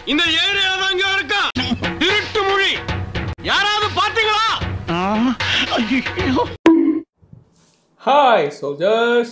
இந்த ஏரியா தாங்க இருக்கான் திருட்டு மொழி யாராவது பாத்தீங்களா hi soldiers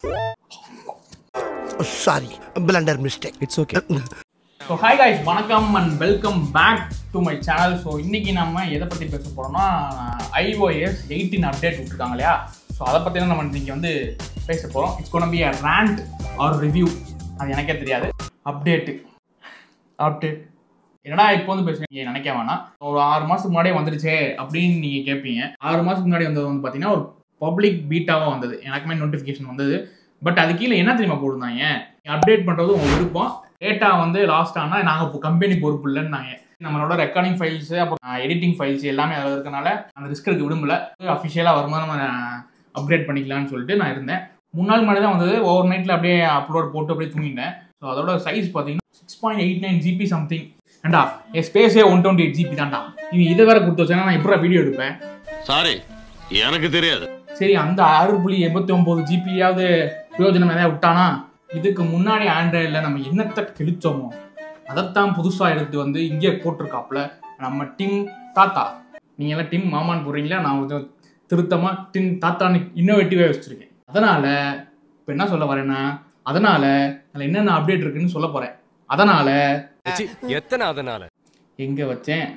sorry blunder mistake it's okay so hi guys வணக்கம் and welcome back to my channel so இன்னைக்கு நம்ம எதை பற்றி பேச போகிறோம்னா ஐஓஎஸ் எயிட்டீன் அப்டேட் விட்டுருக்காங்க இல்லையா ஸோ அதை பற்றி தான் நம்ம இன்னைக்கு வந்து பேச போகிறோம் it's gonna be a rant or review அது எனக்கே தெரியாது அப்டேட்டு அப்டேட் என்னடா இப்போ வந்து பேசுறீங்க நினைக்க வேணாம் ஒரு ஆறு மாதத்துக்கு முன்னாடியே வந்துருச்சே அப்படின்னு நீங்கள் கேட்பீங்க ஆறு மாதத்துக்கு முன்னாடி வந்தது வந்து பார்த்தீங்கன்னா ஒரு பப்ளிக் பீட்டாவாக வந்தது எனக்குமே நோட்டிஃபிகேஷன் வந்தது பட் அது கீழே என்ன தெரியுமா போட்டிருந்தாங்க அப்டேட் பண்ணுறது உங்கள் விருப்பம் டேட்டா வந்து லாஸ்ட் ஆனால் நாங்கள் இப்போ கம்பெனி பொறுப்பு இல்லைன்னாங்க நம்மளோட ரெக்கார்டிங் ஃபைல்ஸ் அப்புறம் எடிட்டிங் ஃபைல்ஸ் எல்லாமே அதில் இருக்கனால அந்த ரிஸ்க் எடுக்க விரும்பல அஃபிஷியலாக வரும்போது நம்ம அப்கிரேட் பண்ணிக்கலாம்னு சொல்லிட்டு நான் இருந்தேன் மூணு நாள் முன்னாடி தான் வந்தது ஓவர் நைட்டில் அப்படியே அப்லோட் போட்டு அப்படியே தூங்கிட்டேன் ஸோ அதோட சைஸ் பார்த்தீங்கன்னா six point eight nine GB something ஏண்டா என் ஸ்பேஸே ஒன் டுவெண்ட்டி எயிட் ஜிபி தான்டா இவன் இதை வேற கொடுத்து வச்சேன்னா நான் எப்படி வீடியோ எடுப்பேன் சாரி எனக்கு தெரியாது சரி அந்த ஆறு புள்ளி எண்பத்தி ஒம்பது ஜிபியாவது பிரயோஜனம் எதாவது விட்டானா இதுக்கு முன்னாடி ஆண்ட்ராய்டில் நம்ம என்னத்தை கிழிச்சோமோ அதைத்தான் புதுசாக எடுத்து வந்து இங்கே போட்டிருக்காப்புல நம்ம டிம் தாத்தா நீங்க எல்லாம் டிம் மாமான்னு போடுறீங்களா நான் கொஞ்சம் திருத்தமாக டிம் தாத்தான்னு இன்னோவேட்டிவாக வச்சுருக்கேன் அதனால் இப்போ என்ன சொல்ல வரேன்னா அதனால் அதில் என்னென்ன அப்டேட் இருக்குன்னு சொல்ல போகிறேன் அதனால் எத்தனை அதனால எங்கே வச்சேன்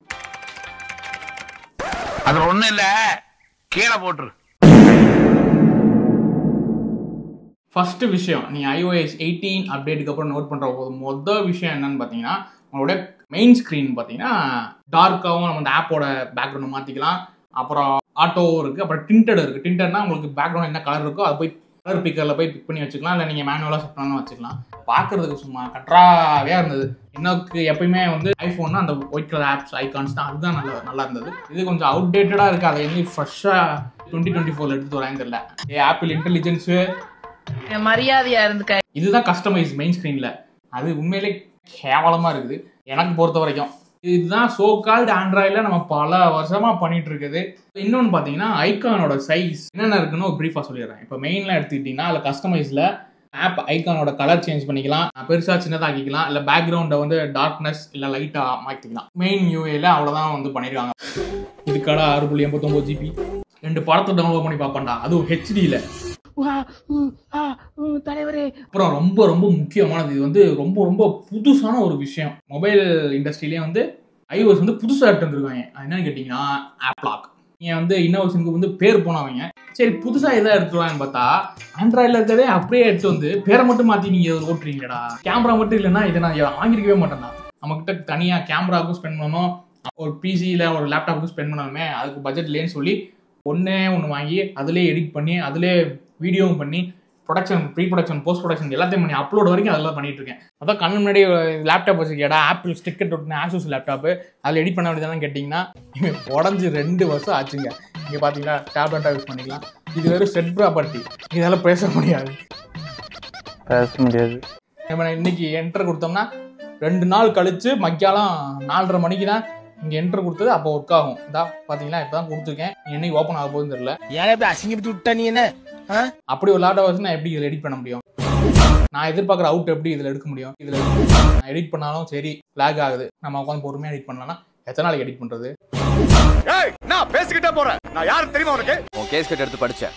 அதுல ஒண்ணு இல்ல கீழே போட்டுரு ஃபர்ஸ்ட் விஷயம் நீ iOS எயிட்டீன் அப்டேட்டுக்கு அப்புறம் நோட் பண்ணுற போது மொதல் விஷயம் என்னன்னு பார்த்தீங்கன்னா உங்களோட மெயின் ஸ்க்ரீன் பார்த்தீங்கன்னா டார்க்காகவும் நம்ம அந்த ஆப்போட பேக்ரவுண்ட் மாற்றிக்கலாம் அப்புறம் ஆட்டோ இருக்குது அப்புறம் டிண்டட் இருக்குது டிண்டட்னா உங்களுக்கு பேக்ரவுண்ட் என்ன கலர் இருக்கோ அதை போய் கலர் பிக்கரில் போய் பிக் பண்ணி வச்சுக்கலாம் இல்லை நீங்கள் மேனுவலாக செட் பண்ணாலும் வச்சுக்கலாம் பார்க்கறதுக்கு சும்மா கட்ராவே இருந்தது எனக்கு எப்பயுமே வந்து ஐஃபோன்னா அந்த ஒயிட் கலர் ஆப்ஸ் ஐகான்ஸ் தான் அதுதான் நல்லா நல்லா இருந்தது இது கொஞ்சம் அவுடேட்டடாக இருக்குது அதை வந்து ஃப்ரெஷ்ஷாக டுவெண்ட்டி டுவெண்ட்டி ஃபோரில் எடுத்து வராங்க தெரியல ஏ ஆப்பிள் இன்டெலிஜென்ஸு மரியாதையா இருந்துக்க இதுதான் கஸ்டமைஸ் மெயின் ஸ்க்ரீனில் அது உண்மையிலே கேவலமாக இருக்குது எனக்கு பொறுத்த வரைக்கும் இதுதான் சோ கால்டு ஆண்ட்ராய்டில் நம்ம பல வருஷமாக பண்ணிட்டு இருக்குது இன்னொன்று பார்த்தீங்கன்னா ஐகானோட சைஸ் என்னென்ன இருக்குன்னு ஒரு ப்ரீஃபாக சொல்லிடுறேன் இப்போ மெயினில் எடுத்துக்கிட்டிங்கன்னா அதில் கஸ்டமைஸில் ஆப் ஐகானோட கலர் சேஞ்ச் பண்ணிக்கலாம் பெருசாக சின்னதாக்கிக்கலாம் இல்லை பேக்ரவுண்டை வந்து டார்க்னஸ் இல்லை லைட்டாக மாற்றிக்கலாம் மெயின் யூஏல அவ்வளோதான் வந்து பண்ணியிருக்காங்க இதுக்கான ஆறு புள்ளி எண்பத்தொம்போது ஜிபி ரெண்டு படத்தை டவுன்லோட் பண்ணி பார்ப்பேன்டா அதுவும் ஹெச்டியில் தலைவரே அப்புறம் ரொம்ப ரொம்ப முக்கியமானது இது வந்து ரொம்ப ரொம்ப புதுசான ஒரு விஷயம் மொபைல் இண்டஸ்ட்ரியிலே வந்து ஐஓஎஸ் வந்து புதுசாக எடுத்து வந்திருக்காங்க அது என்னன்னு கேட்டிங்கன்னா ஆப்லாக் நீங்கள் வந்து இன்னோவேஷனுக்கு வந்து பேர் போனவங்க சரி புதுசாக எதாவது எடுத்துருவாங்கன்னு பார்த்தா ஆண்ட்ராய்டில் இருக்கிறதே அப்படியே எடுத்து வந்து பேரை மட்டும் மாற்றி நீங்கள் ஓட்டுறீங்கடா கேமரா மட்டும் இல்லைன்னா இதை நான் வாங்கிருக்கவே மாட்டேன் நான் நம்மக்கிட்ட தனியாக கேமராவுக்கும் ஸ்பெண்ட் பண்ணணும் ஒரு பிசியில் ஒரு லேப்டாப்புக்கும் ஸ்பெண்ட் பண்ணணுமே அதுக்கு பட்ஜெட் இல்லைன்னு சொல்லி ஒன்றே ஒன்று வாங்கி அதிலே எடிட் பண்ணி அதிலே வீடியோவும் பண்ணி production pre production post production எல்லாத்தையும் பண்ணி அப்லோட் வரைக்கும் அதெல்லாம் பண்ணிட்டு இருக்கேன் அதான் கண்ணு முன்னாடி லேப்டாப் வச்சுக்கியடா ஆப்பிள் ஸ்டிக்கர் தொட்டின ஆசூஸ் லேப்டாப்பு அதில் எடிட் பண்ண வேண்டியதானு கேட்டிங்கன்னா உடஞ்சி ரெண்டு வருஷம் ஆச்சுங்க இங்கே பார்த்தீங்கன்னா டேப்லெட்டாக யூஸ் பண்ணிக்கலாம் இது வெறும் செட் ப்ராப்பர்ட்டி இதெல்லாம் பேச முடியாது பேச முடியாது நம்ம இன்னைக்கு என்டர் கொடுத்தோம்னா ரெண்டு நாள் கழிச்சு மக்கியாலம் நாலரை மணிக்கு தான் இங்கே என்டர் கொடுத்தது அப்போ ஒர்க் ஆகும் இதா பார்த்தீங்களா இப்போ தான் கொடுத்துருக்கேன் என்னைக்கு ஓப்பன் ஆக போகுதுன்னு தெரியல ஏன் இப்படி அசிங்கப்பட்டு விட்டா நீ என்ன அப்படி ஒரு லேப்டாப் வச்சு நான் எப்படி இதில் எடிட் பண்ண முடியும் நான் எதிர்பார்க்குற அவுட் எப்படி இதில் எடுக்க முடியும் இதில் நான் எடிட் பண்ணாலும் சரி லேக் ஆகுது நம்ம உட்காந்து பொறுமையாக எடிட் பண்ணலாம்னா எத்தனை நாளைக்கு எடிட் பண்ணுறது நான் பேசிக்கிட்டே போறேன் நான் யாரு தெரியுமா உனக்கு உன் கேஸ் கட் எடுத்து படிச்சேன்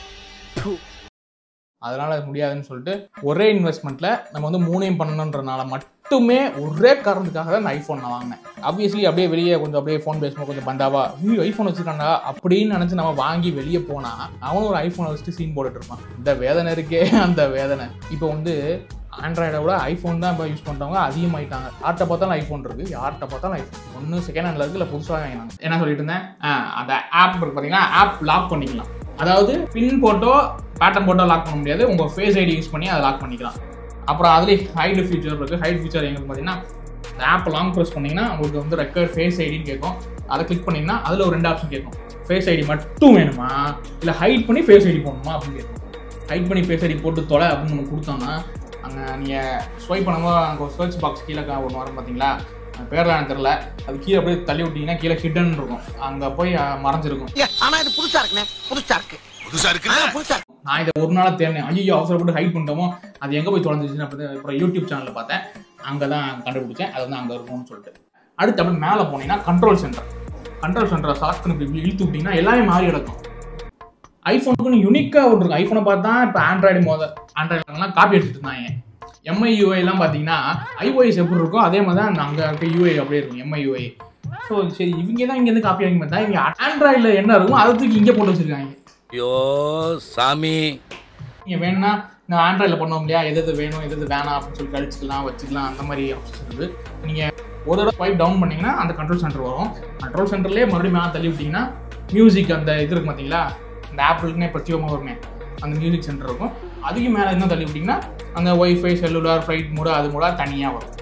அதனால அது முடியாதுன்னு சொல்லிட்டு ஒரே இன்வெஸ்ட்மெண்ட்ல நம்ம வந்து மூணையும் பண்ணணுன்றனால மட்டுமே ஒரே காரணத்துக்காக தான் நான் ஐஃபோன் நான் வாங்கினேன் ஆப்வியஸ்லி அப்படியே வெளியே கொஞ்சம் அப்படியே ஃபோன் பேசும்போது கொஞ்சம் பந்தாவா ஐயோ ஐஃபோன் வச்சிருக்காண்டா அப்படின்னு நினச்சி நம்ம வாங்கி வெளியே போனா அவனும் ஒரு ஐஃபோனை வச்சுட்டு சீன் போட்டுட்டு இருப்பான் இந்த வேதனை இருக்கே அந்த வேதனை இப்போ வந்து ஆண்ட்ராய்டை விட ஐஃபோன் தான் இப்போ யூஸ் பண்ணுறவங்க அதிகமாயிட்டாங்க யார்கிட்ட பார்த்தாலும் ஐஃபோன் இருக்கு யார்கிட்ட பார்த்தாலும் ஐஃபோன் ஒன்று செகண்ட் ஹேண்டில் இருக்கு இல்லை புதுசாக வாங்கினாங்க என்ன சொல்லிட்டு இருந்தேன் ஆ, அந்த ஆப் இருக்கு பார்த்தீங்கன்னா ஆப் லாக் பண்ணிக்கலாம் அதாவது PIN photo pattern photo lock பண்ண முடியாது உங்கள் ஃபேஸ் ஐடி யூஸ் பண்ணி அதை லாக் பண்ணிக்கலாம் அப்புறம் அதுலேயே ஹைடு ஃபீச்சர் இருக்குது ஹைட் ஃபீச்சர் எங்களுக்கு பார்த்தீங்கன்னா இந்த ஆப் லாங் ப்ரெஸ் பண்ணிங்கன்னா உங்களுக்கு வந்து ரெக்கவர் ஃபேஸ் ஐடின்னு கேட்கும் அதை கிளிக் பண்ணிங்கன்னா அதில் ஒரு ரெண்டு ஆப்ஷன் கேட்கும் ஃபேஸ் ஐடி மட்டும் வேணுமா இல்லை ஹைட் பண்ணி ஃபேஸ் ஐடி போடணுமா அப்படின்னு கேட்கும் ஹைட் பண்ணி ஃபேஸ் ஐடி போட்டு தொலை அப்படின்னு ஒன்று கொடுத்தோம்னா அங்கே நீங்கள் ஸ்வைப் பண்ணும்போது அங்கே ஒரு சர்ச் பாக்ஸ் கீழே ஒன்று வரும் பார்த்தீங்களா அது பேர்லாம் எனக்கு தெரியல அது கீழே அப்படியே தள்ளி விட்டீங்கன்னா கீழே ஹிடன் இருக்கும் அங்கே போய் அஹ், மறைஞ்சிருக்கும் ஆனா இது புதுசா இருக்குண்ணே புதுசா இருக்கு புதுசா இருக்கு ஆ, புதுசா இருக்கு நான் இதை ஒரு நாளாக தேடினேன் ஐயோ அவசரப்பட்டு ஹைட் பண்ணிட்டோமோ அது எங்கே போய் தொலைஞ்சிச்சுன்னு அப்படி அப்புறம் யூடியூப் சேனலில் பார்த்தேன் அங்கே தான் கண்டுபிடிச்சேன் அது வந்து அங்கே இருக்கும்னு சொல்லிட்டு அடுத்து அப்படி மேலே போனீங்கன்னா கண்ட்ரோல் சென்டர் கண்ட்ரோல் சென்டரை சாக்குன்னு இப்படி இழுத்து விட்டிங்கன்னா எல்லாமே மாறி கிடக்கும் ஐஃபோனுக்குன்னு யூனிக்காக ஒன்று இருக்கும் ஐஃபோனை பார்த்தா இப்போ ஆண்ட்ராய்டு மோத ஆண்ட்ராய்டுலாம் காப்பி எடுத்துட்டு இருந்தாங்க எம்ஐ யூஐலாம் பார்த்தீங்கன்னா ஐஓஎஸ் எப்படி இருக்கோ அதே மாதிரி தான் அங்கே இருக்க யூஐ அப்படியே இருக்கும் எம்ஐ யூஐ ஸோ சரி இவங்க தான் இங்கேருந்து காப்பி வாங்கி பார்த்தா இவங்க ஆண்ட்ராய்டில் என்ன இருக்கும் அதை தூக்கி இங்கே போட்டு வச்சிருக்காங்க ஐயோ சாமி நீங்கள் வேணும்னா நான் ஆண்ட்ராய்டில் பண்ணோம் இல்லையா எது எது வேணும் எது எது வேணாம் அப்படின்னு சொல்லி கழிச்சிக்கலாம் வச்சுக்கலாம் அந்த மாதிரி ஆப்ஷன் இருக்குது நீங்கள் ஒரு தடவை ஸ்வைப் டவுன் பண்ணீங்கன்னா அந்த கண்ட்ரோல் சென்டர் வரும் கண்ட்ரோல் சென்டர்லேயே மறுபடியும் மேலே தள்ளி விட்டிங்கன்னா மியூசிக் அந்த இது இருக்கு பார்த்தீங்களா அந்த ஆப்பிளுக்குனே பிரத்யேகமாக வருமே அந்த மியூசிக் சென்டர் இருக்கும் அதுக்கு மேலே என்ன தள்ளி விட்டிங்கன்னா அந்த ஒய்ஃபை செல்லுலார் ஃப்ளைட் மூட அது மூட தனியாக வரும்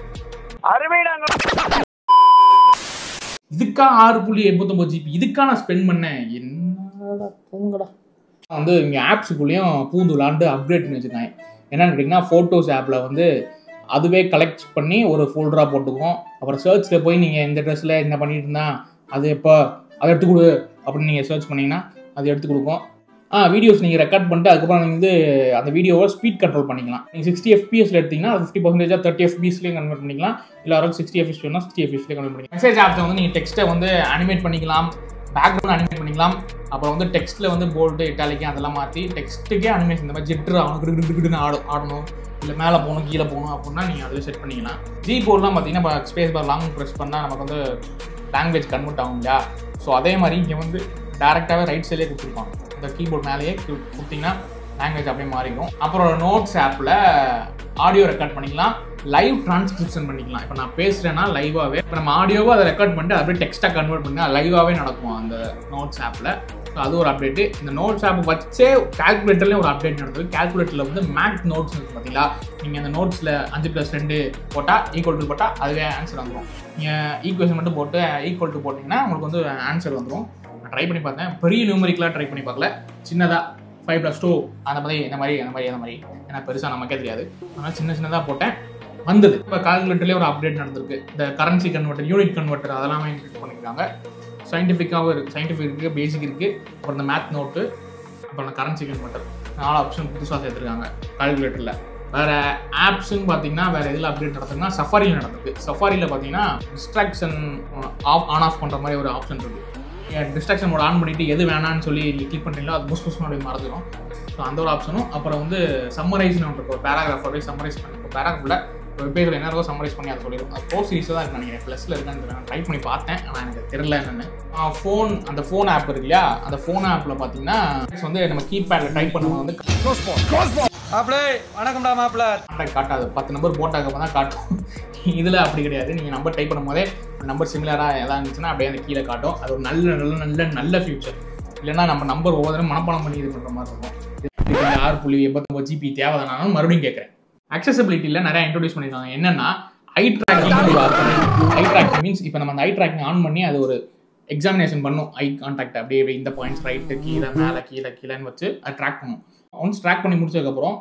இதுக்கா ஆறு புள்ளி எண்பத்தொம்பது ஜிபி இதுக்கா நான் ஸ்பெண்ட் பண்ணேன் என்னடா தூங்கடா வந்து இங்கே ஆப்ஸுக்குள்ளேயும் பூந்து விளாண்டு அப்டேட் பண்ணி வச்சுருக்காங்க என்னன்னு கேட்டிங்கன்னா ஃபோட்டோஸ் ஆப்பில் வந்து அதுவே கலெக்ட் பண்ணி ஒரு ஃபோல்டராக போட்டுக்கும் அப்புறம் சர்ச்சில் போய் நீங்கள் இந்த ட்ரெஸ்ஸில் என்ன பண்ணிட்டு இருந்தா அது எப்போ அதை எடுத்து கொடு அப்படின்னு நீங்கள் சர்ச் பண்ணீங்கன்னா அது எடுத்து கொடுக்கும் ஆ வீடியோஸ் நீங்கள் ரெக்கார்ட் பண்ணிட்டு அதுக்கப்புறம் நீங்கள் வந்து அந்த வீடியோவை ஸ்பீட் கண்ட்ரோல் பண்ணிக்கலாம் நீங்கள் சிக்ஸ்டி எஃபிஎஸ்ல எடுத்தீங்கன்னா ஃபிஃப்டி பர்சன்டேஜாக தேர்ட்டி எஃபிஎஸ்லேயும் கன்வெர்ட் பண்ணிக்கலாம் இல்லை யாராவது சிக்ஸ்டி எஃபிஎஸ் வேணும் சிக்ஸ்டி எஃபிஎஸ்லேயே கன்வெர்ட் பண்ணிக்கலாம் மெசேஜ் ஆப்ஸை வந்து நீங்கள் டெக்ஸ்ட்டை வந்து அனிமேட் பண்ணிக்கலாம் பேக்ரவுண்ட் அனிமேட் பண்ணிக்கலாம் அப்புறம் வந்து டெக்ஸ்ட்டில் வந்து போல்டு இட்டாலிக்கு அதெல்லாம் மாற்றி டெக்ஸ்ட்டுக்கே அனிமேஷன் இந்த மாதிரி ஜிட்ரு அவனுக்கு கிடு கிடு கிடுன்னு ஆடும் ஆடணும் இல்லை மேலே போகணும் கீழே போகணும் அப்படின்னா நீங்கள் அதில் செட் பண்ணிக்கலாம் ஜி போர்ட்லாம் பார்த்தீங்கன்னா இப்போ ஸ்பேஸ் பார் லாங் ப்ரெஸ் பண்ணால் நமக்கு வந்து லாங்குவேஜ் கன்வெர்ட் ஆகும் இல்லையா ஸோ அதே மாதிரி இங்கே வந்து டேரெக்டாகவே ரைட் சைட்லேயே கொடுத்துருப்பாங்க இந்த கீபோர்ட் மேலேயே கு- கொடுத்தீங்கன்னா லாங்குவேஜ் அப்படியே மாறிடும் அப்புறம் நோட்ஸ் ஆப்பில் ஆடியோ ரெக்கார்ட் பண்ணிக்கலாம் லைவ் டிரான்ஸ்கிரிப்ஷன் பண்ணிக்கலாம் இப்போ நான் பேசுகிறேன்னா லைவாகவே இப்போ நம்ம ஆடியோவை அதை ரெக்கார்ட் பண்ணிட்டு அப்படியே டெக்ஸ்ட்டாக கன்வெர்ட் பண்ணி லைவாகவே நடக்கும் அந்த நோட்ஸ் ஆப்பில் ஸோ அது ஒரு அப்டேட்டு இந்த நோட்ஸ் ஆப் வச்சே கால்குலேட்டர்லேயும் ஒரு அப்டேட் நடந்தது கால்குலேட்டரில் வந்து மேக்ஸ் நோட்ஸ் இருக்கு பார்த்தீங்களா நீங்கள் அந்த நோட்ஸில் அஞ்சு ப்ளஸ் ரெண்டு போட்டால் ஈக்குவல் டு போட்டால் அதுவே ஆன்சர் வந்துடும் நீங்கள் ஈக்குவேஷன் மட்டும் போட்டு ஈக்குவல் டு போட்டிங்கன்னா உங்களுக்கு வந்து ஆன்சர் வந்துடும் நான் ட்ரை பண்ணி பார்த்தேன் பெரிய நியூமரிக்கலாக ட்ரை பண்ணி பார்க்கல சின்னதாக ஃபைவ் ப்ளஸ் டூ அந்த மாதிரி இந்த மாதிரி அந்த மாதிரி அந்த மாதிரி ஏன்னா பெருசாக நமக்கே தெரியாது அதனால் சின்ன சின்னதாக போட்டேன் வந்தது இப்போ கால்குலேட்டர்லேயே ஒரு அப்டேட் நடந்திருக்கு இந்த கரன்சி கன்வெர்ட்டர் யூனிட் கன்வெர்ட்டர் அதெல்லாமே இன்க்ளூட் பண்ணியிருக்காங்க சயின்டிஃபிக்காகவும் இருக்குது சயின்டிஃபிக் இருக்குது பேசிக் இருக்குது அப்புறம் இந்த மேத் நோட்டு அப்புறம் இந்த கரன்சி கன்வெர்ட்டர் நாலு ஆப்ஷன் புதுசாக சேர்த்துருக்காங்க கால்குலேட்டரில் வேறு ஆப்ஸுன்னு பார்த்தீங்கன்னா வேறு எதில் அப்டேட் நடக்குதுன்னா சஃபாரியில் நடந்திருக்கு சஃபாரியில் பார்த்தீங்கன்னா டிஸ்ட்ராக்ஷன் ஆஃப் ஆன் ஆஃப் பண்ணுற மாதிரி ஒரு ஆப்ஷன் இருக்குது டிஸ்ட்ராக்ஷன் மோட் ஆன் பண்ணிட்டு எது வேணான்னு சொல்லி கிளிக் பண்ணுறீங்களோ அது புஸ் புஸ் அப்படி மறந்துடும் ஸோ அந்த ஒரு ஆப்ஷனும் அப்புறம் வந்து சம்மரைஸ்னு ஒன்று இருக்கும் ஒரு பேராகிராஃப் அப்படியே சம்மரைஸ் பண்ணி இப்போ பேராகிராஃபில் ஒரு பேஜில் என்ன இருக்கோ சம்மரைஸ் பண்ணி அதை சொல்லிடும் அது ப்ரோ சீரிஸாக தான் இருக்கு நினைக்கிறேன் ப்ளஸில் இருக்கான்னு நான் ட்ரை பண்ணி பார்த்தேன் ஆனால் எனக்கு தெரியல என்னென்னு ஃபோன் அந்த ஃபோன் ஆப் இருக்கு இல்லையா அந்த ஃபோன் ஆப்பில் பார்த்தீங்கன்னா வந்து நம்ம கீபேடில் டைப் பண்ணும்போது வந்து மாப்பிளே வணக்கம்டா மாப்பிள கான்டாக்ட் காட்டாது பத்து நம்பர் போட்டாக்க தான் காட்டும் இதில் அப்படி கிடையாது நீங்கள் நம்பர் டைப் பண்ணும்போதே நம்பர் சிமிலராக எதாவது இருந்துச்சுன்னா அப்படியே அந்த கீழே காட்டும் அது ஒரு நல்ல நல்ல நல்ல நல்ல ஃபியூச்சர் இல்லைன்னா நம்ம நம்பர் ஒவ்வொரு மனப்பாடம் பண்ணி இது பண்ணுற மாதிரி இருக்கும் இதுக்கு இந்த ஆறு புள்ளி எண்பத்தொம்பது ஜிபி தேவைதானாலும் மறுபடியும் கேட்குறேன் அக்சசபிலிட்டியில் நிறைய இன்ட்ரோடியூஸ் பண்ணியிருக்காங்க என்னன்னா ஐ ட்ராக்கிங் ஒரு ஆப்ஷன் ஐ ட்ராக்கிங் மீன்ஸ் இப்போ நம்ம அந்த ஐ ட்ராக்கிங் ஆன் பண்ணி அது ஒரு எக்ஸாமினேஷன் பண்ணும் ஐ கான்டாக்ட் அப்படியே இப்படி இந்த பாயிண்ட்ஸ் ரைட்டு கீழே மேலே கீழே கீழேன்னு வச்சு அது ட்ராக் பண்ணும் ஒன்ஸ் ட்ராக் பண்ணி முடிச்சதுக்கப்புறம்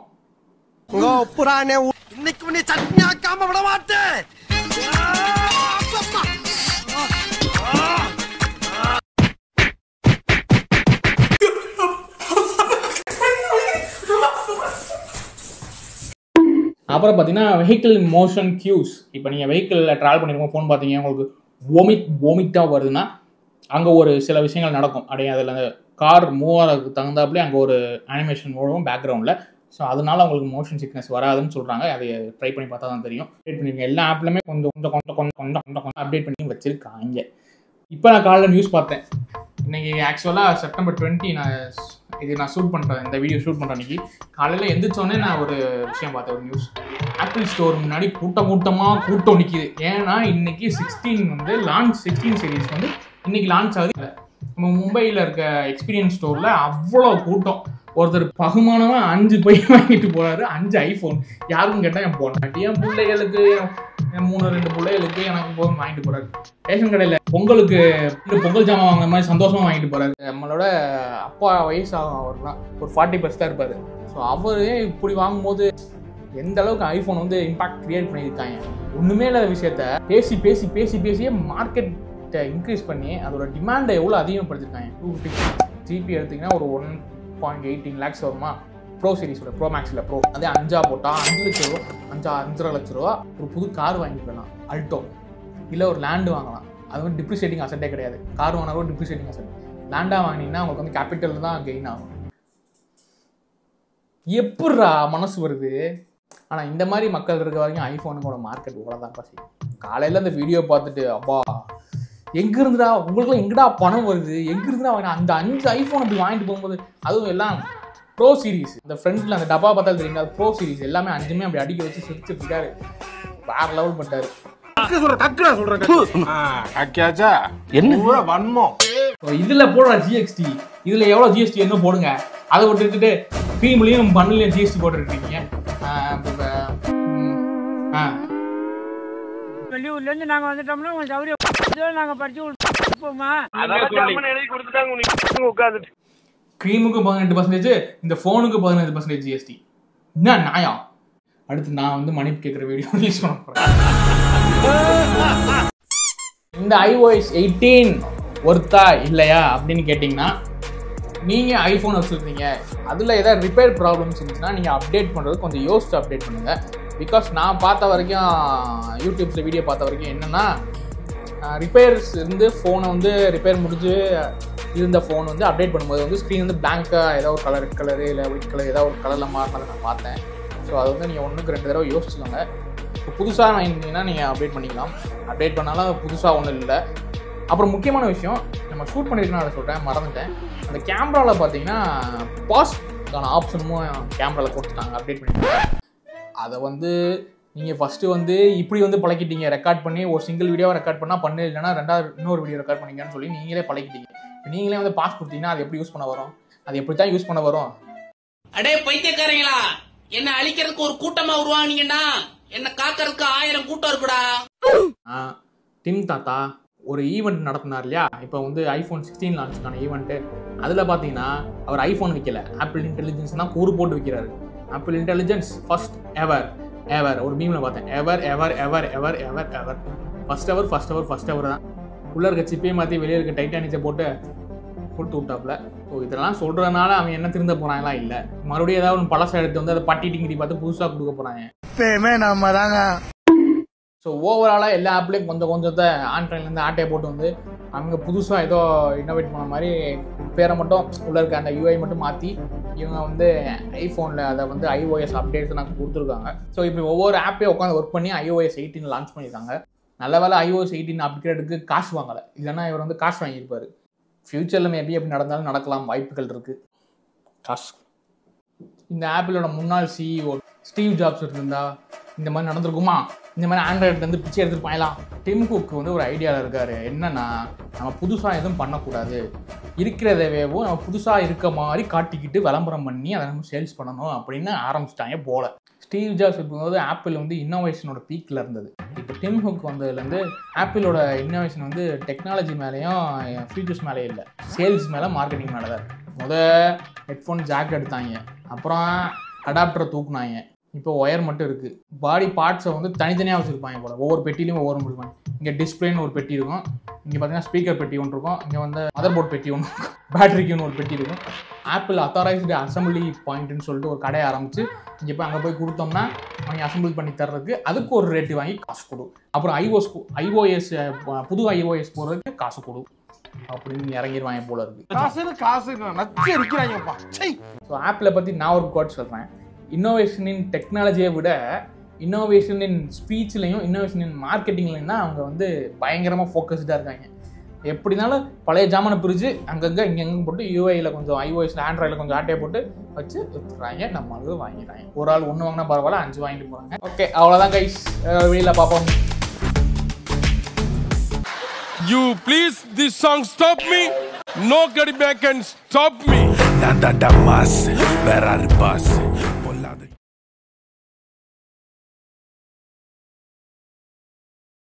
புறானே இன்னைக்கு நீ சட்னி ஆக்காம விட மாட்டேன் அப்புறம் பார்த்தீங்கன்னா வெஹிக்கிள் மோஷன் கியூஸ் இப்போ நீங்கள் வெஹிக்கிளில் ட்ராவல் பண்ணிருக்கோம் ஃபோன் பார்த்தீங்க உங்களுக்கு ஓமிட் ஓமிட்டாக வருதுன்னா அங்கே ஒரு சில விஷயங்கள் நடக்கும் அப்படியே அதில் அந்த கார் மூவ் ஆகிறதுக்கு தகுந்தாப்புலேயே அங்கே ஒரு அனிமேஷன் ஓடும் பேக்ரவுண்டில் ஸோ அதனால உங்களுக்கு மோஷன் சிக்னஸ் வராதுன்னு சொல்கிறாங்க அதை ட்ரை பண்ணி பார்த்தா தான் தெரியும் அப்டேட் பண்ணிருக்கேன் எல்லா ஆப்லையுமே கொஞ்சம் கொஞ்சம் கொஞ்சம் கொஞ்சம் கொஞ்சம் கொஞ்சம் கொஞ்சம் அப்டேட் பண்ணி வச்சிருக்காங்க இப்போ நான் காலைல நியூஸ் பார்த்தேன் இன்னைக்கு ஆக்சுவலாக செப்டம்பர் டுவெண்ட்டி நான் இது நான் ஷூட் பண்ணுறேன் இந்த வீடியோ ஷூட் பண்ணுறேன் இன்னைக்கு காலையில் எந்திரிச்சோடனே நான் ஒரு விஷயம் பார்த்தேன் ஒரு நியூஸ் ஆப்பிள் ஸ்டோர் முன்னாடி கூட்டம் கூட்டமாக கூட்டம் நிற்கிது ஏன்னா இன்னைக்கு சிக்ஸ்டீன் வந்து லான்ச் சிக்ஸ்டீன் சீரிஸ் வந்து இன்னைக்கு லான்ச் ஆகுது நம்ம மும்பையில் இருக்க எக்ஸ்பீரியன்ஸ் ஸ்டோரில் அவ்வளோ கூட்டம் ஒருத்தர் பகுமானமாக அஞ்சு பை வாங்கிட்டு போறாரு அஞ்சு ஐஃபோன் யாருக்கும் கேட்டால் என் பொண்டாட்டி என் பிள்ளைகளுக்கு என் மூணு ரெண்டு பிள்ளைகளுக்கு எனக்கு போதும் வாங்கிட்டு போறாரு ரேஷன் கடையில் பொங்கலுக்கு இந்த பொங்கல் ஜாமான் வாங்குற மாதிரி சந்தோஷமா வாங்கிட்டு போறாரு நம்மளோட அப்பா வயசாகும் அவர்லாம் ஒரு ஃபார்ட்டி ப்ளஸ் தான் இருப்பாரு ஸோ அவரே இப்படி வாங்கும்போது எந்த அளவுக்கு ஐஃபோன் வந்து இம்பாக்ட் கிரியேட் பண்ணியிருக்காங்க ஒண்ணுமே இல்லாத விஷயத்த பேசி பேசி பேசி பேசியே மார்க்கெட்டை இன்க்ரீஸ் பண்ணி அதோட டிமாண்டை எவ்வளோ அதிகப்படுத்திருக்காங்க டூ ஃபிஃப்டி ஜிபி எடுத்தீங்கன்னா ஒரு ஒன் பாயிண்ட் எயிட்டீன் லேக்ஸ் வருமா ப்ரோ சீரிஸோட ப்ரோ மேக்ஸில் ப்ரோ அதே அஞ்சா போட்டால் அஞ்சு லட்ச ரூபா அஞ்சா அஞ்சரை லட்ச ரூபா ஒரு புது கார் வாங்கிக்கலாம் அல்டோ இல்லை ஒரு லேண்டு வாங்கலாம் அது வந்து டிப்ரிஷியேட்டிங் அசட்டே கிடையாது கார் வாங்கினாலும் டிப்ரிஷியேட்டிங் அசட் லேண்டாக வாங்கினீங்கன்னா உங்களுக்கு வந்து கேபிட்டல் தான் கெயின் ஆகும் எப்பட்றா மனசு வருது ஆனால் இந்த மாதிரி மக்கள் இருக்க வரைக்கும் ஐஃபோனுக்கோட மார்க்கெட் ஓடதான் பசி காலையில் இந்த வீடியோ பார்த்துட்டு அப்பா எங்க இருந்துடா உங்களுக்குலாம் எங்கடா பணம் வருது எங்க இருந்துடா வாங்கினா அந்த அஞ்சு ஐஃபோன் அப்படி வாங்கிட்டு போகும்போது அதுவும் எல்லாம் ப்ரோ சீரிஸ் இந்த ஃப்ரெண்ட்ஸில் அந்த டப்பா பார்த்தாலும் தெரியுங்க ப்ரோ சீரிஸ் எல்லாமே அஞ்சுமே அப்படி அடிக்க வச்சு சிரிச்சுட்டு இருக்காரு வேற லெவல் பண்ணிட்டாரு என்ன வன்மம் ஸோ இதில் போடுற ஜிஎஸ்டி இதில் எவ்வளோ ஜிஎஸ்டி என்ன போடுங்க அதை விட்டுட்டு க்ரீம்லேயும் பண்ணலையும் ஜிஎஸ்டி போட்டுருக்கீங்க ஆ வெளியூர்ல இருந்து நாங்க வந்துட்டோம்னா உங்க சௌரியம் நாங்க படிச்சு கொடுப்போமா எழுதி கொடுத்துட்டாங்க உட்காந்துட்டு க்ரீமுக்கு பதினெட்டு பர்சன்டேஜ் இந்த ஃபோனுக்கு பதினெட்டு பர்சன்டேஜ் ஜிஎஸ்டி என்ன நியாயம் அடுத்து நான் வந்து மன்னிப்பு கேட்குற வீடியோ ரிலீஸ் பண்ண போகிறேன் இந்த iOS எயிட்டீன் ஒர்த்தா இல்லையா அப்படின்னு கேட்டிங்கன்னா நீங்கள் ஐஃபோன் வச்சுருக்கீங்க அதில் ஏதாவது ரிப்பேர் ப்ராப்ளம்ஸ் இருந்துச்சுன்னா நீங்கள் அப்டேட் பண்ணுறது கொஞ்சம் யோசிச்சு அப்டேட் பண்ணுங்கள் பிகாஸ் நான் பார்த்த வரைக்கும் யூடியூப்ஸில் வீடியோ பார்த்த வரைக்கும் என்னென்னா ரிப்பேர்ஸ் இருந்து ஃபோனை வந்து ரிப்பேர் முடிஞ்சு இருந்த ஃபோன் வந்து அப்டேட் பண்ணும்போது வந்து ஸ்க்ரீன் வந்து பிளாங்காக ஏதோ ஒரு கலர் ரெட் கலரு இல்லை ஒயிட் கலர் ஏதோ ஒரு கலரில் மாறினதை நான் பார்த்தேன் ஸோ அது வந்து நீங்கள் ஒன்றுக்கு ரெண்டு தடவை யோசிச்சுக்கோங்க இப்போ புதுசாக வாங்கினீங்கன்னா நீங்கள் அப்டேட் பண்ணிக்கலாம் அப்டேட் பண்ணாலும் புதுசாக ஒன்றும் இல்லை அப்புறம் முக்கியமான விஷயம் நம்ம ஷூட் பண்ணியிருக்கேன் அதை சொல்கிறேன் மறந்துட்டேன் அந்த கேமராவில் பார்த்தீங்கன்னா பாஸ்க்கான ஆப்ஷனும் கேமராவில் கொடுத்துட்டாங்க அப்டேட் பண்ணிட்டாங்க அதை வந்து நீங்கள் ஃபஸ்ட்டு வந்து இப்படி வந்து பழக்கிட்டீங்க ரெக்கார்ட் பண்ணி ஒரு சிங்கிள் வீடியோவை ரெக்கார்ட் பண்ணால் பண்ணு இல்லைனா ரெண்டாவது இன்னொரு வீடியோ ரெக்கார்ட் பண்ணீங்கன்னு சொல்லி நீங்களே பழக்கிட்டீங்க இப்போ நீங்களே வந்து பாஸ் கொடுத்தீங்கன்னா அது எப்படி யூஸ் பண்ண வரும் அது எப்படி தான் யூஸ் பண்ண வரும் அடே பைத்தியக்காரங்களா என்ன அழிக்கிறதுக்கு ஒரு கூட்டமா உருவானீங்கன்னா என்ன காக்கறதுக்கு ஆயிரம் கூட்டம் இருக்குடா ஆ, டிம் தாத்தா ஒரு ஈவெண்ட் நடத்தினார் இல்லையா இப்போ வந்து ஐஃபோன் சிக்ஸ்டீன் லான்ச்சுக்கான ஈவெண்ட்டு அதில் பார்த்தீங்கன்னா அவர் ஐஃபோன் விற்கல ஆப்பிள் இன்டெலிஜென்ஸ் தான் கூறு போட்டு விற்கிறாரு Apple intelligence first ever ever ஒரு மீமில் பார்த்தேன் ever ever ever ever ever ever first ever first ever first ever தான் உள்ளே இருக்க சிப்பையும் மாற்றி வெளியே இருக்க டைட்டானிக்ஸை போட்டு கொடுத்து விட்டாப்புல ஸோ இதெல்லாம் சொல்கிறதுனால அவன் என்ன திருந்த போகிறாங்களா இல்லை மறுபடியும் ஏதாவது ஒன்று பழசை எடுத்து வந்து அதை பட்டி டிங்கிரி பார்த்து புதுசாக கொடுக்க போகிறாங்க எப்பயுமே நம்ம தாங்க ஸோ ஓவராலாக எல்லா ஆப்லேயும் கொஞ்சம் கொஞ்சத்தை ஆண்ட்ராய்ட்லேருந்து ஆட்டையை போட்டு வந்து அவங்க புதுசாக ஏதோ இன்னோவேட் பண்ண மாதிரி பேரை மட்டும் உள்ளே இருக்க அந்த யூஐ மட்டும் மாற்றி இவங்க வந்து ஐஃபோனில் அதை வந்து ஐஓஎஸ் அப்டேட்ஸ் நாங்கள் கொடுத்துருக்காங்க ஸோ இப்படி ஒவ்வொரு ஆப்பையும் உட்காந்து ஒர்க் பண்ணி ஐஓஎஸ் எயிட்டீன் லான்ச் பண்ணியிருக்காங்க நல்ல வேலை ஐஓஎஸ் எயிட்டீன் அப்கிரேடுக்கு காசு வாங்கலை இல்லைன்னா இவர் வந்து காசு வாங்கியிருப்பார் ஃப்யூச்சரில் மேபி எப்படி நடந்தாலும் நடக்கலாம் வாய்ப்புகள் இருக்குது காசு இந்த ஆப்பிளோட முன்னாள் சிஇஓ ஸ்டீவ் ஜாப்ஸ் இருந்தா இந்த மாதிரி நடந்திருக்குமா இந்த மாதிரி ஆண்ட்ராய்ட்லேருந்து பிச்சை எடுத்துட்டு போயலாம் டிம் குக் வந்து ஒரு ஐடியாவில் இருக்காரு என்னன்னா நம்ம புதுசாக எதுவும் பண்ணக்கூடாது இருக்கிறதவேவும் நம்ம புதுசாக இருக்க மாதிரி காட்டிக்கிட்டு விளம்பரம் பண்ணி அதை நம்ம சேல்ஸ் பண்ணணும் அப்படின்னு ஆரம்பிச்சிட்டாங்க போல ஸ்டீவ் ஜாப்ஸ் இருக்கும்போது ஆப்பிள் வந்து இன்னோவேஷனோட பீக்கில் இருந்தது இப்போ டிம் ஹுக் வந்ததுலேருந்து ஆப்பிளோட இன்னோவேஷன் வந்து டெக்னாலஜி மேலேயும் ஃபீச்சர்ஸ் மேலே இல்லை சேல்ஸ் மேலே மார்க்கெட்டிங் மேலே தான் இருக்கு முத ஹெட்ஃபோன் ஜாக் எடுத்தாங்க அப்புறம் அடாப்டரை தூக்குனாங்க இப்போ ஒயர் மட்டும் இருக்குது பாடி பார்ட்ஸை வந்து தனித்தனியாக வச்சுருப்பாங்க போல ஒவ்வொரு பெட்டிலையும் ஒவ்வொரு இருப்பாங்க இங்கே டிஸ்பிளேன்னு ஒரு பெட்டி இருக்கும் இங்கே பார்த்தீங்கன்னா ஸ்பீக்கர் பெட்டி ஒன்று இருக்கும் இங்கே வந்து மதர் போர்ட் பெட்டி ஒன்று இருக்கும் பேட்டரிக்குன்னு ஒரு பெட்டி இருக்கும் ஆப்பிள் அத்தாரைஸ்டு அசம்பிளி பாயிண்ட்னு சொல்லிட்டு ஒரு கடையை ஆரம்பிச்சு இங்கே போய் அங்கே போய் கொடுத்தோம்னா அவங்க அசம்பிள் பண்ணி தர்றதுக்கு அதுக்கு ஒரு ரேட்டு வாங்கி காசு கொடு அப்புறம் ஐஓஎஸ் ஐஓஎஸ் புது ஐஓஎஸ் போடுறதுக்கு காசு கொடு அப்படின்னு இறங்கிடுவாங்க போல இருக்கு காசுன்னு காசு நச்சு இருக்கிறாங்கப்பா சை ஸோ ஆப்பில் பற்றி நான் ஒரு கோட் சொல்கிறேன் இன்னோவேஷன் இன் டெக்னாலஜியை விட இன்னோவேஷன் இன் ஸ்பீச்லையும் இன்னோவேஷன் இன் மார்க்கெட்டிங்லையும் தான் அவங்க வந்து பயங்கரமாக ஃபோக்கஸ்டாக இருக்காங்க எப்படினாலும் பழைய ஜாமானை பிரித்து அங்கங்கே இங்கங்கே போட்டு யூஐயில் கொஞ்சம் ஐஓஎஸில் ஆண்ட்ராய்டில் கொஞ்சம் ஆட்டையை போட்டு வச்சு வித்துறாங்க நம்ம அது வாங்கிடுறாங்க ஒரு ஆள் ஒன்று வாங்கினா பரவாயில்ல அஞ்சு வாங்கிட்டு போகிறாங்க ஓகே அவ்வளோதான் கைஸ் வெளியில் பார்ப்போம் You please this song stop me. Nobody back can stop me. நான் தாண்டா மாஸ் வேற ஆறு பாஸ்